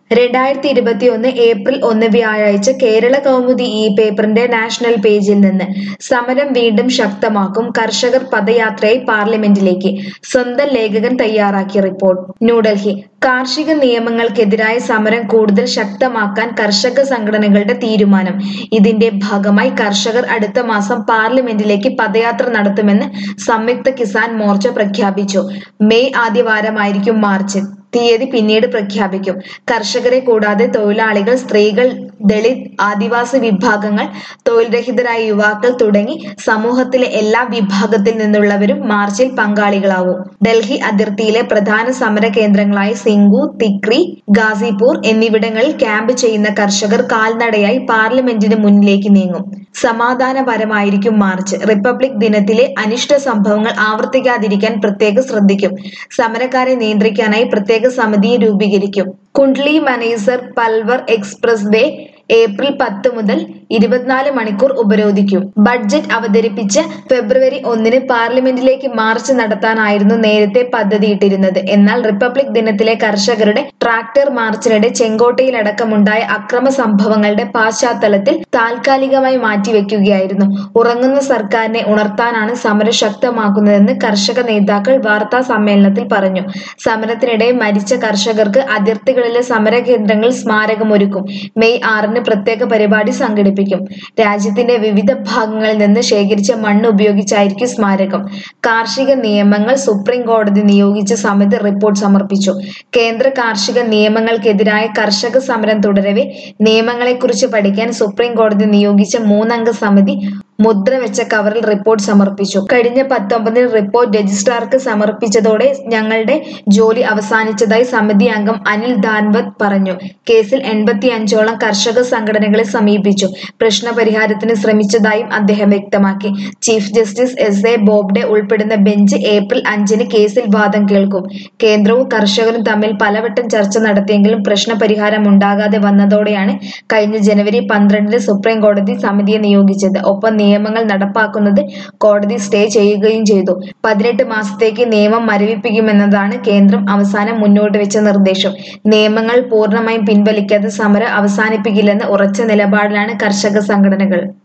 രണ്ടായിരത്തി ഇരുപത്തിയൊന്ന് ഏപ്രിൽ ഒന്ന് വ്യാഴാഴ്ച കേരള കൗമുദി ഈ പേപ്പറിന്റെ നാഷണൽ പേജിൽ നിന്ന് സമരം വീണ്ടും ശക്തമാക്കും കർഷകർ പദയാത്രയായി പാർലമെന്റിലേക്ക് സ്വന്തം ലേഖകൻ തയ്യാറാക്കിയ റിപ്പോർട്ട് ന്യൂഡൽഹി കാർഷിക നിയമങ്ങൾക്കെതിരായ സമരം കൂടുതൽ ശക്തമാക്കാൻ കർഷക സംഘടനകളുടെ തീരുമാനം ഇതിന്റെ ഭാഗമായി കർഷകർ അടുത്ത മാസം പാർലമെന്റിലേക്ക് പദയാത്ര നടത്തുമെന്ന് സംയുക്ത കിസാൻ മോർച്ച പ്രഖ്യാപിച്ചു മെയ് ആദ്യവാരമായിരിക്കും മാർച്ച് തീയതി പിന്നീട് പ്രഖ്യാപിക്കും കർഷകരെ കൂടാതെ തൊഴിലാളികൾ സ്ത്രീകൾ ദളിത് ആദിവാസി വിഭാഗങ്ങൾ തൊഴിൽ രഹിതരായ യുവാക്കൾ തുടങ്ങി സമൂഹത്തിലെ എല്ലാ വിഭാഗത്തിൽ നിന്നുള്ളവരും മാർച്ചിൽ പങ്കാളികളാവും ഡൽഹി അതിർത്തിയിലെ പ്രധാന സമര കേന്ദ്രങ്ങളായ സിംഗു തിക്രി ഗാസിപൂർ എന്നിവിടങ്ങളിൽ ക്യാമ്പ് ചെയ്യുന്ന കർഷകർ കാൽനടയായി പാർലമെന്റിന് മുന്നിലേക്ക് നീങ്ങും സമാധാനപരമായിരിക്കും മാർച്ച് റിപ്പബ്ലിക് ദിനത്തിലെ അനിഷ്ട സംഭവങ്ങൾ ആവർത്തിക്കാതിരിക്കാൻ പ്രത്യേകം ശ്രദ്ധിക്കും സമരക്കാരെ നിയന്ത്രിക്കാനായി പ്രത്യേക സമിതിയെ രൂപീകരിക്കും Kundli Manesar Palwal express way April പത്ത് മുതൽ ഇരുപത്തിനാല് മണിക്കൂർ ഉപരോധിക്കും ബഡ്ജറ്റ് അവതരിപ്പിച്ച് ഫെബ്രുവരി ഒന്നിന് പാർലമെന്റിലേക്ക് മാർച്ച് നടത്താനായിരുന്നു നേരത്തെ പദ്ധതിയിട്ടിരുന്നത് എന്നാൽ റിപ്പബ്ലിക് ദിനത്തിലെ കർഷകരുടെ ട്രാക്ടർ മാർച്ചിനിടെ ചെങ്കോട്ടയിലടക്കമുണ്ടായ അക്രമ സംഭവങ്ങളുടെ പശ്ചാത്തലത്തിൽ താൽക്കാലികമായി മാറ്റിവെക്കുകയായിരുന്നു ഉറങ്ങുന്ന സർക്കാരിനെ ഉണർത്താനാണ് സമരം ശക്തമാക്കുന്നതെന്ന് കർഷക നേതാക്കൾ വാർത്താ സമ്മേളനത്തിൽ പറഞ്ഞു സമരത്തിനിടെ മരിച്ച കർഷകർക്ക് അതിർത്തികളിലെ സമര കേന്ദ്രങ്ങളിൽ സ്മാരകമൊരുക്കും മെയ് ആറിന് പ്രത്യേക പരിപാടി സംഘടിപ്പിക്കും രാജ്യത്തിന്റെ വിവിധ ഭാഗങ്ങളിൽ നിന്ന് ശേഖരിച്ച മണ്ണ് ഉപയോഗിച്ചായിരിക്കും സ്മാരകം കാർഷിക നിയമങ്ങൾ സുപ്രീം കോടതി നിയോഗിച്ച സമിതി റിപ്പോർട്ട് സമർപ്പിച്ചു കേന്ദ്ര കാർഷിക നിയമങ്ങൾക്കെതിരായ കർഷക സമരം തുടരവെ നിയമങ്ങളെക്കുറിച്ച് പഠിക്കാൻ സുപ്രീം കോടതി നിയോഗിച്ച മൂന്നംഗ സമിതി മുദ്ര വെച്ച കവറിൽ റിപ്പോർട്ട് സമർപ്പിച്ചു കഴിഞ്ഞ പത്തൊമ്പതിന് റിപ്പോർട്ട് രജിസ്ട്രാർക്ക് സമർപ്പിച്ചതോടെ ഞങ്ങളുടെ ജോലി അവസാനിച്ചതായി സമിതി അംഗം അനിൽ ദാൻവത് പറഞ്ഞു കേസിൽ എൺപത്തി അഞ്ചോളം കർഷക സംഘടനകളെ സമീപിച്ചു പ്രശ്നപരിഹാരത്തിന് ശ്രമിച്ചതായും അദ്ദേഹം വ്യക്തമാക്കി chief justice S A Bobde ഉൾപ്പെടുന്ന ബെഞ്ച് ഏപ്രിൽ അഞ്ചിന് കേസിൽ വാദം കേൾക്കും കേന്ദ്രവും കർഷകരും തമ്മിൽ പലവട്ടം ചർച്ച നടത്തിയെങ്കിലും പ്രശ്നപരിഹാരം ഉണ്ടാകാതെ വന്നതോടെയാണ് കഴിഞ്ഞ ജനുവരി പന്ത്രണ്ടിന് സുപ്രീം കോടതി സമിതിയെ നിയോഗിച്ചത് ഒപ്പം നിയമങ്ങൾ നടപ്പാക്കുന്നത് കോടതി സ്റ്റേ ചെയ്യുകയും ചെയ്തു പതിനെട്ട് മാസത്തേക്ക് നിയമം മരവിപ്പിക്കുമെന്നതാണ് കേന്ദ്രം അവസാനം മുന്നോട്ട് വെച്ച നിർദ്ദേശം നിയമങ്ങൾ പൂർണ്ണമായും പിൻവലിക്കാതെ സമരം അവസാനിപ്പിക്കില്ലെന്ന് ഉറച്ച നിലപാടിലാണ് കർഷക സംഘടനകൾ